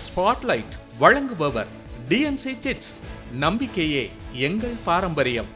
spotlight வழங்குபவர் DNC chits நம்பிக்கையே எங்கள் பாரம்பரியம்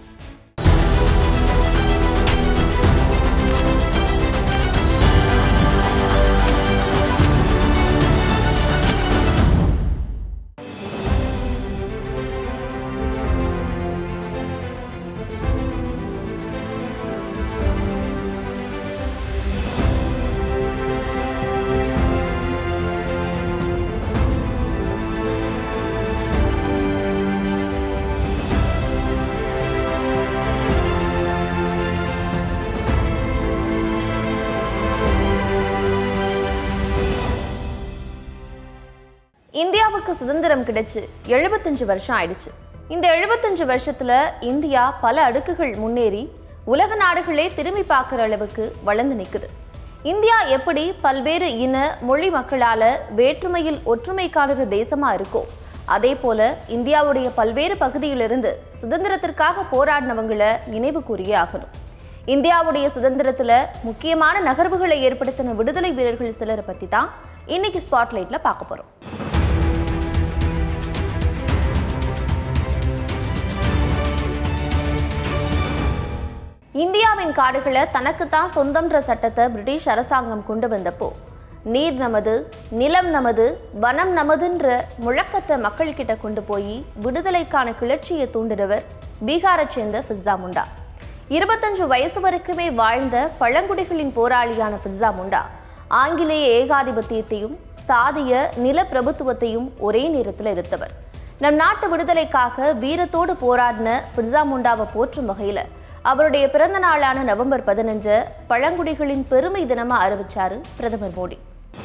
இந்தியாவுக்கு சுதந்திரம் கிடைச்சு எழுபத்தஞ்சு வருஷம் ஆயிடுச்சு இந்த எழுபத்தஞ்சு வருஷத்துல இந்தியா பல அடுக்குகள் முன்னேறி உலக நாடுகளே திரும்பி பார்க்குற அளவுக்கு வளர்ந்து நிற்குது இந்தியா எப்படி பல்வேறு இன மொழி மக்களால வேற்றுமையில் ஒற்றுமை காணுற தேசமா இருக்கோ அதே போல இந்தியாவுடைய பல்வேறு பகுதியிலிருந்து சுதந்திரத்திற்காக போராடினவங்களை நினைவு கூறியே ஆகணும் இந்தியாவுடைய சுதந்திரத்துல முக்கியமான நகர்வுகளை ஏற்படுத்தின விடுதலை வீரர்கள் சிலரை பத்தி தான் இன்னைக்கு ஸ்பாட்லைட்ல பார்க்க போறோம் இந்தியாவின் காடுகளை தனக்குத்தான் சொந்தம்ன்ற சட்டத்தை பிரிட்டிஷ் அரசாங்கம் கொண்டு வந்தப்போ நீர் நமது நிலம் நமது வனம் நமதுன்ற முழக்கத்தை மக்கள் கிட்ட கொண்டு போய் விடுதலைக்கான கிளர்ச்சியை தூண்டினவர் பீகாரைச் சேர்ந்த ஃபிஸ்ஸா முண்டா இருபத்தஞ்சு வயசு வரைக்குமே வாழ்ந்த பழங்குடிகளின் போராளியான ஃபிஸ்ஸா முண்டா ஆங்கிலேய ஏகாதிபத்தியத்தையும் சாதிய நில பிரபுத்துவத்தையும் ஒரே நேரத்தில் எதிர்த்தவர் நம் நாட்டு விடுதலைக்காக வீரத்தோடு போராடின பிர்சா முண்டாவை போற்றும் வகையில் அவருடைய பிறந்த நாளான நவம்பர் பதினஞ்சு பழங்குடிகளின் பெருமை தினமா அறிவிச்சாரு பிரதமர் மோடி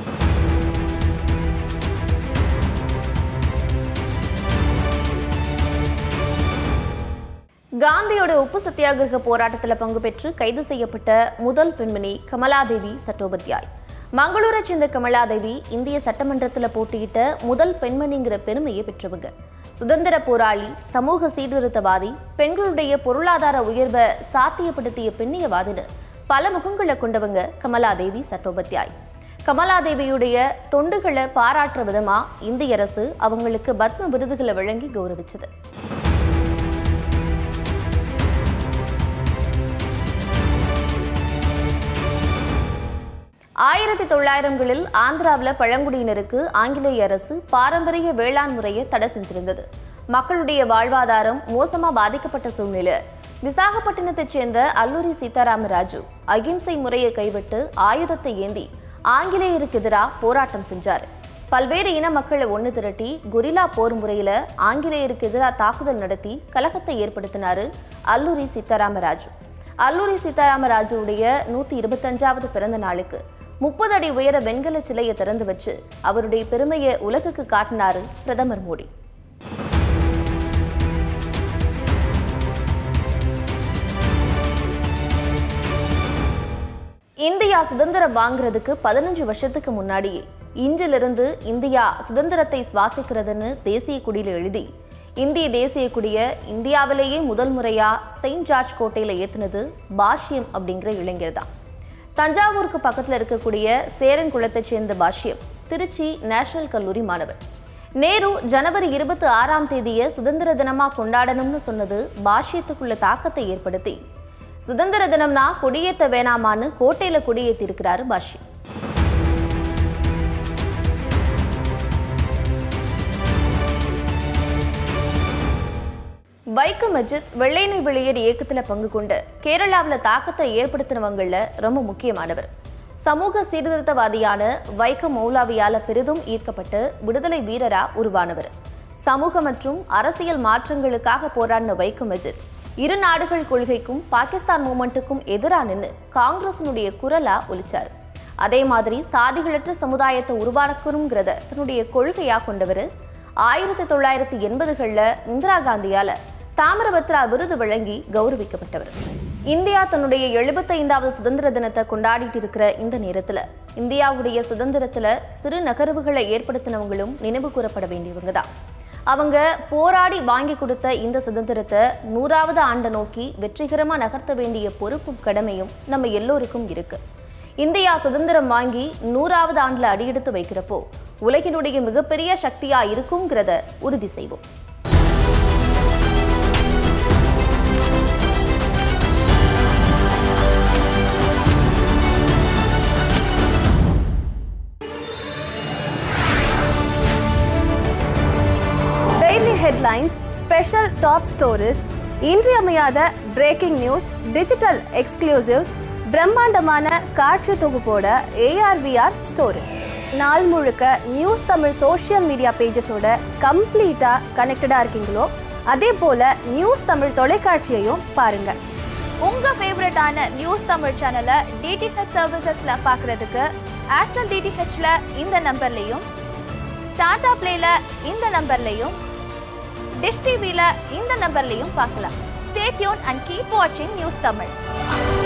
காந்தியோட உப்பு சத்தியாகிரக போராட்டத்தில் பங்கு பெற்று கைது செய்யப்பட்ட முதல் பெண்மணி கமலாதேவி சட்டோபத்யாய் மங்களூரை சேர்ந்த கமலாதேவி இந்திய சட்டமன்றத்தில் போட்டியிட்ட முதல் பெண்மணிங்கிற பெருமையை பெற்றவங்க சுதந்திர போராளி சமூக சீர்திருத்தவாதி பெண்களுடைய பொருளாதார உயர்வை சாத்தியப்படுத்திய பெண்ணியவாதின்னு பல முகங்களை கொண்டவங்க கமலாதேவி சட்டோபத்யாய் கமலாதேவியுடைய தொண்டுகளை பாராட்டுற விதமா இந்திய அரசு அவங்களுக்கு பத்ம விருதுகளை வழங்கி கௌரவிச்சது ஆயிரத்தி தொள்ளாயிரங்களில் ஆந்திராவில் பழங்குடியினருக்கு ஆங்கிலேய அரசு பாரம்பரிய வேளாண் முறையை தடை செஞ்சிருந்தது மக்களுடைய வாழ்வாதாரம் மோசமா பாதிக்கப்பட்ட சூழ்நிலை விசாகப்பட்டினத்தைச் சேர்ந்த அல்லூரி சீதாராம ராஜு அகிம்சை முறையை கைவிட்டு ஆயுதத்தை ஏந்தி ஆங்கிலேயருக்கு எதிராக போராட்டம் செஞ்சார் பல்வேறு இன மக்களை ஒன்று திரட்டி கொரில்லா போர் முறையில் ஆங்கிலேயருக்கு எதிராக தாக்குதல் நடத்தி கலகத்தை ஏற்படுத்தினாரு அல்லூரி சீதாராம ராஜு அல்லூரி சீதாராம ராஜுவுடைய நூற்றி இருபத்தஞ்சாவது பிறந்த நாளுக்கு முப்பது அடி உயர வெண்கல சிலையை திறந்து வச்சு அவருடைய பெருமையை உலகுக்கு காட்டினாரு பிரதமர் மோடி இந்தியா சுதந்திரம் வாங்குறதுக்கு பதினஞ்சு வருஷத்துக்கு முன்னாடியே இன்றிலிருந்து இந்தியா சுதந்திரத்தை சுவாசிக்கிறதுன்னு தேசிய கொடியில எழுதி இந்திய தேசிய கொடிய இந்தியாவிலேயே முதல் முறையா செயின்ட் ஜார்ஜ் கோட்டையில ஏத்துனது பாஷ்யம் அப்படிங்கிற இளைஞர் தான் தஞ்சாவூருக்கு பக்கத்துல இருக்கக்கூடிய சேரன் குளத்தைச் சேர்ந்த பாஷ்யம் திருச்சி நேஷனல் கல்லூரி மாணவர் நேரு ஜனவரி இருபத்தி ஆறாம் தேதியை சுதந்திர தினமா கொண்டாடணும்னு சொன்னது பாஷ்யத்துக்குள்ள தாக்கத்தை ஏற்படுத்தி சுதந்திர தினம்னா கொடியேத்த வேணாமான்னு கோட்டையில கொடியேத்தி இருக்கிறாரு பாஷ்யம் வைக்கம் அஜித் வெள்ளையனை வெளியேறு இயக்கத்தில் பங்கு கொண்டு கேரளாவில் தாக்கத்தை ஏற்படுத்தினவங்கள ரொம்ப முக்கியமானவர் சமூக சீர்திருத்தவாதியான வைக்கம் மௌலாவியால பெரிதும் ஈர்க்கப்பட்டு விடுதலை வீரரா உருவானவர் சமூக மற்றும் அரசியல் மாற்றங்களுக்காக போராடின வைக்கம் அஜித் இரு நாடுகள் கொள்கைக்கும் பாகிஸ்தான் மூமெண்ட்டுக்கும் எதிராக நின்று காங்கிரசினுடைய குரலா ஒலிச்சார் அதே மாதிரி சாதிகளற்ற சமுதாயத்தை உருவாக்கணுங்கிறத தன்னுடைய கொள்கையா கொண்டவர் ஆயிரத்தி தொள்ளாயிரத்தி எண்பதுகளில் இந்திரா காந்தியால தாமிரபத்ரா விருது வழங்கி கௌரவிக்கப்பட்டவர் இந்தியா தன்னுடைய எழுபத்தைந்தாவது சுதந்திர தினத்தை கொண்டாடிட்டு இருக்கிற இந்த நேரத்துல இந்தியாவுடைய சுதந்திரத்துல சிறு நகர்வுகளை ஏற்படுத்தினவங்களும் நினைவு கூறப்பட வேண்டியவங்க தான் அவங்க போராடி வாங்கி கொடுத்த இந்த சுதந்திரத்தை நூறாவது ஆண்டை நோக்கி வெற்றிகரமா நகர்த்த வேண்டிய பொறுப்பும் கடமையும் நம்ம எல்லோருக்கும் இருக்கு இந்தியா சுதந்திரம் வாங்கி நூறாவது ஆண்டுல அடியெடுத்து வைக்கிறப்போ உலகினுடைய மிகப்பெரிய சக்தியா இருக்குங்கிறத உறுதி செய்வோம் daily headlines special top stories இன்றியமையாத பிரேக்கிங் நியூஸ் டிஜிட்டல் எக்ஸ்க்ளூசிவ்ஸ் பிரம்மாண்டமான காட்சி தொகுப்போட ஏஆர்விஆர் ஸ்டோரிஸ் நாள் முழுக்க நியூஸ் தமிழ் சோஷியல் மீடியா பேஜஸோட கம்ப்ளீட்டாக கனெக்டடாக இருக்கீங்களோ அதே போல நியூஸ் தமிழ் தொலைக்காட்சியையும் பாருங்க உங்க ஃபேவரட்டான நியூஸ் தமிழ் சேனலை டிடிஹெச் சர்வீசஸ்ல பார்க்கிறதுக்கு ஏர்டெல் டிடிஹெச்ல இந்த நம்பர்லையும் டாடா பிளேல இந்த நம்பர்லையும் டிஷ் டிவில இந்த நம்பர்லையும் பார்க்கலாம் ஸ்டே டியூன் அண்ட் கீப் வாட்சிங் நியூஸ் தமிழ்